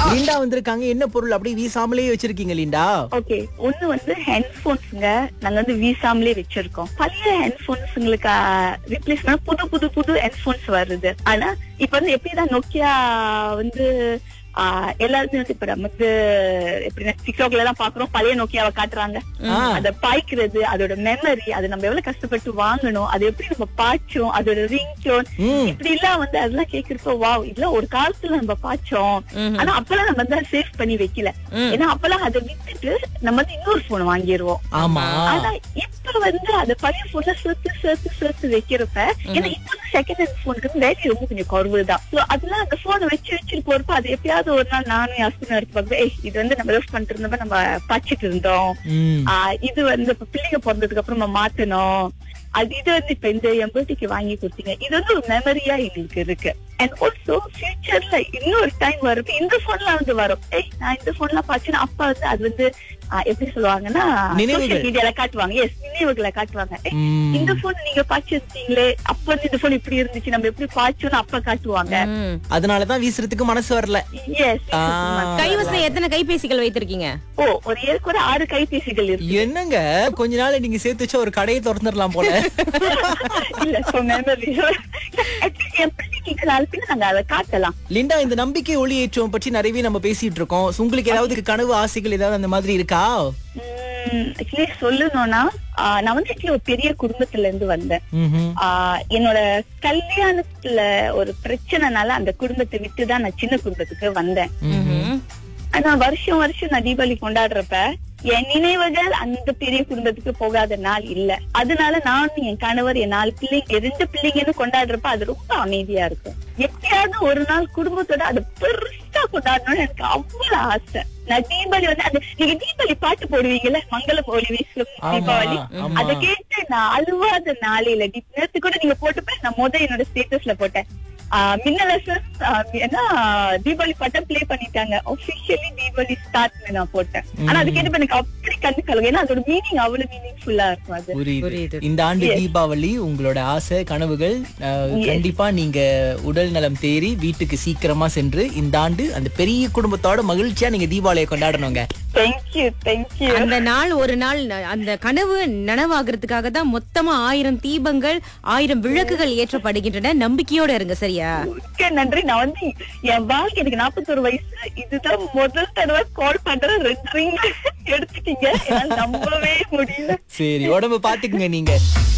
Linda வந்திருக்காங்க என்ன பொருள் அப்படியே வீசாமலே வச்சிருக்கீங்க லிண்டா ஓகே ஒண்ணு வந்து ஹெட்போன்ஸ்ங்க நாங்க வந்து வீசாமலே வச்சிருக்கோம் பழைய ஹெட்போன்ஸ்ங்களுக்கு ரிப்ளேஸ் பண்ண புது புது புது ஹெட்போன்ஸ் வருது ஆனா இப்ப வந்து எப்படிதான் நோக்கியா வந்து ஆஹ், எல்லாருமே வந்து இப்ப நம்ம வந்து எப்படின்னா டிக்டாக்ல எல்லாம் பாக்குறோம் பழைய நோக்கியாவை காட்டுறாங்க ஆ. அத பாய்க்கிறது அதோட மெமரி அது நம்ம எவ்வளவு கஷ்டப்பட்டு வாங்கணும் அது எப்படி நம்ம பாய்ச்சோம் அதோட ரிங் டோன் ம். இப்படி எல்லாம் வந்து அதெல்லாம் கேக்குறப்போ வாவ் இதெல்லாம் ஒரு காலத்துல நம்ம பாய்ச்சோம் ஆனா அப்பெல்லாம் நம்ம வந்து சேவ் பண்ணி வைக்கல ஏன்னா அப்பெல்லாம் அதை வித்துட்டு நம்ம வந்து இன்னொரு போன் வாங்கிடுவோம் ஆமா ஆனா இப்ப வந்து அந்த பழைய போன்ல சேர்த்து சேர்த்து சேர்த்து வைக்கிறப்ப ஏன்னா இப்ப செகண்ட் ஹேண்ட் போனுக்கு வேல்யூ ரொம்ப கொஞ்சம் குறைவு தான் சோ அதெல்லாம் அந்த போனை வச்சு வச்சுட்டு போறப்ப அது எப்பயாவது ஒரு நாள் நானும் என் ஹஸ்பண்ட் எடுத்து பார்ப்பேன் "ஏய், இது வந்து நம்ம யூஸ் பண்ணிட்டு இருந்தப்ப நம்ம பாய்ச்சிட்டு இருந்தோம் ம். ஆஹ் இது வந்து இப்ப பிள்ளைங்க பிறந்ததுக்கு அப்புறம் நம்ம மாத்தணும் அது இது வந்து இப்ப இந்த எம்பர்ட்டிக்கு வாங்கி கொடுத்தீங்க இது வந்து ஒரு மெமரியா எங்களுக்கு இருக்கு அண்ட் ஆல்சோ ஃபியூச்சர்ல இன்னொரு டைம் வரப்ப இந்த போன்ல வந்து வரும் ஏய் நான் இந்த போன்ல பாச்சுன்னா அப்பா வந்து அது வந்து ஆஹ் எப்படி சொல்லுவாங்கன்னா நினைவுகள். சோசியல் மீடியால காட்டுவாங்க எஸ் நினைவுகளை காட்டுவாங்க "ஏய், ம். இந்த போன் நீங்க பாய்ச்சிருந்தீங்களே அப்ப வந்து இந்த போன் இப்படி இருந்துச்சு நம்ம எப்படி பாய்ச்சோம்னு அப்பா காட்டுவாங்க அதனாலதான் வீசுறதுக்கு மனசு வரல எஸ் ஆ. கைவசம் எத்தனை கைபேசிகள் வைத்திருக்கீங்க ஓ ஒரு ஏற்கு ஒரு ஆறு கைபேசிகள் இருக்கு என்னங்க கொஞ்ச நாள் நீங்க சேர்த்து வச்சா ஒரு கடையை திறந்துடலாம் போல இல்ல so memory. Actually, என் பிள்ளைங்களுக்கு நாலு பின்ன நாங்க அதை காட்டலாம் லிண்டா இந்த நம்பிக்கை ஒளி ஏற்றுவோம் பற்றி நிறையவே நம்ம பேசிட்டு இருக்கோம் So, உங்களுக்கு ஏதாவது கனவு ஆசைகள் ஏதாவது அந்த மாதிரி இருக்கா ஆக்சுவலி சொல்லணும்னா ஆஹ் நான் வந்து actually ஒரு பெரிய குடும்பத்துல இருந்து வந்தேன் ம்ஹும். ஆஹ் என்னோட கல்யாணத்துல ஒரு பிரச்சனைனால அந்த குடும்பத்தை விட்டு தான் நான் சின்ன குடும்பத்துக்கு வந்தேன் ம்ஹும். ஆனா வருஷம் வருஷம் நான் தீபாவளி கொண்டாடுறப்ப என் நினைவுகள் அந்த பெரிய குடும்பத்துக்கு போகாத நாள் இல்ல அதனால நானும் என் கணவர் என் நாலு பிள்ளைங்க ரெண்டு பிள்ளைங்கன்னு கொண்டாடுறப்ப அது ரொம்ப அமைதியா இருக்கும் எப்பயாவது ஒரு நாள் குடும்பத்தோட அது பெருசா கொண்டாடணும்னு எனக்கு அவ்வளவு ஆசை நான் தீபாவளி வந்து அந்த நீங்க தீபாவளி பாட்டு போடுவீங்கல்ல மங்களம் ஒளி வீசும் ஆமா, தீபாவளி ஆமா. அதை கேட்டு நான் அழுவாத நாளையில நேத்து கூட நீங்க போட்டுப்ப நான் முத என்னோட ஸ்டேட்டஸ்ல போட்டேன் ஆஹ் மின்னலசன் ஏன்னா தீபாவளி பாட்டம் ப்ளே பண்ணிட்டாங்க ஒபிஷியலி தீபாவளி ஸ்டார்ட் நான் போட்டேன் ஆனா அது கேட்டு எனக்கு அப்படி கண்ணு கலங்க ஏன்னா அதோட மீனிங் அவ்வளவு மீனிங்ஃபுல்லா இருக்கும் அது புரியுது புரியுது. இந்த ஆண்டு Yes. தீபாவளி உங்களோட ஆசை கனவுகள் அஹ், Yes. கண்டிப்பா நீங்க உடல் நலம் தேறி வீட்டுக்கு சீக்கிரமா சென்று இந்த ஆண்டு அந்த பெரிய குடும்பத்தோட மகிழ்ச்சியா நீங்க தீபாவளியை கொண்டாடணுங்க தேங்க்யூ தேங்க்யூ அந்த நாள் ஒரு நாள் ந- அந்த கனவு நனவாகிறதுக்காக தான் மொத்தமா ஆயிரம் தீபங்கள் ஆயிரம் விளக்குகள் ஏற்றப்படுகின்றன நம்பிக்கையோட இருங்க சரியா மிக்க நன்றி நான் வந்து என் வாழ்க்கை எனக்கு நாற்பத்தொரு வயசு இதுதான் முதல் தடவை கால் பண்றேன் ரெண்டு ring எடுத்துட்டீங்க என்னால நம்பவே முடியல சரி உடம்பு பாத்துக்குங்க நீங்க